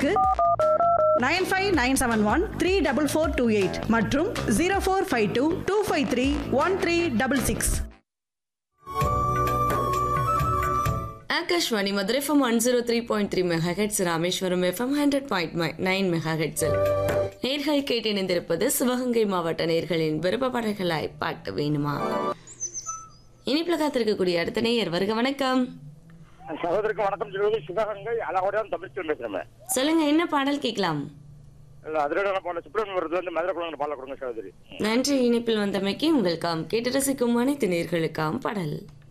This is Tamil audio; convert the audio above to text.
தொடர்புக்கு nine five nine seven one three double four two eight மற்றும் zero four five two two five three one three double six Akashvani Madurai FM one zero three point three megahertz Rameswaram FM hundred point nine மெகா ஹெட்ஸில் நேர்கள் கேட்டு இணைந்திருப்பது சிவகங்கை மாவட்ட நேர்களின் விருப்ப பாடல்களாய் பாட்டு வேணுமா இனிப்புல காத்திருக்கக்கூடிய அடுத்த நேயர் வருக வணக்கம் சகோதரிக்கு வணக்கம் சொல்வது சிவகங்கை அழகோடையான் தமிழ்ச்சி பேசுறேன் சொல்லுங்க என்ன பாடல் கேட்கலாம் இல்ல அதிரோட பாடல சுப்பிரமணியம் வருது வந்து மதுரை குழந்தை பாடல கொடுங்க சகோதரி நன்றி இனிப்பில் வந்தமைக்கு உங்களுக்காம் கேட்டு ரசிக்கும் அனைத்து நேர்களுக்காம் பாடல்